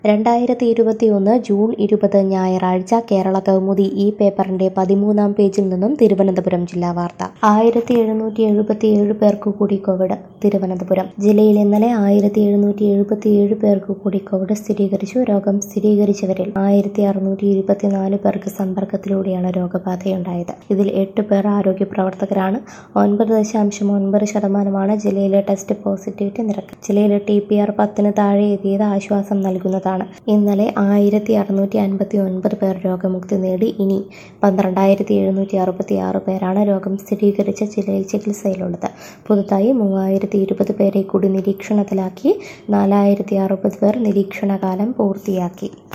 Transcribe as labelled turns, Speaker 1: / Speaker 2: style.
Speaker 1: രണ്ടായിരത്തി ഇരുപത്തിയൊന്ന് ജൂൺ ഇരുപത് ഞായറാഴ്ച കേരള കൗമുദി ഈ പേപ്പറിന്റെ പതിമൂന്നാം പേജിൽ നിന്നും തിരുവനന്തപുരം ജില്ലാ വാർത്ത ആയിരത്തി എഴുന്നൂറ്റി എഴുപത്തിയേഴ് പേർക്ക് കൂടി കോവിഡ് തിരുവനന്തപുരം ജില്ലയിൽ ഇന്നലെ ആയിരത്തി എഴുന്നൂറ്റി എഴുപത്തിയേഴ് പേർക്ക് കൂടി കോവിഡ് സ്ഥിരീകരിച്ചു രോഗം സ്ഥിരീകരിച്ചവരിൽ ആയിരത്തി അറുന്നൂറ്റി ഇരുപത്തിനാല് പേർക്ക് സമ്പർക്കത്തിലൂടെയാണ് രോഗബാധയുണ്ടായത് ഇതിൽ എട്ട് പേർ ആരോഗ്യ പ്രവർത്തകരാണ് ഒൻപത് ദശാംശം ഒൻപത് ശതമാനമാണ് ജില്ലയിലെ ടെസ്റ്റ് പോസിറ്റിവിറ്റി നിരക്ക് ജില്ലയിലെ ടി പി ആർ പത്തിന് താഴെ എത്തിയത് ആശ്വാസം നൽകുന്നതാണ് ഇന്നലെ ആയിരത്തി അറുന്നൂറ്റി അൻപത്തി ഒൻപത് പേർ രോഗമുക്തി നേടി ഇനി പന്ത്രണ്ടായിരത്തി എഴുന്നൂറ്റി അറുപത്തി ആറ് പേരാണ് രോഗം സ്ഥിരീകരിച്ച ജില്ലയിൽ ചികിത്സയിലുള്ളത് പുതുതായി മൂവായിരത്തി ഇരുപത് പേരെ കൂടി നിരീക്ഷണത്തിലാക്കി നാലായിരത്തി അറുപത് പേർ നിരീക്ഷണകാലം പൂർത്തിയാക്കി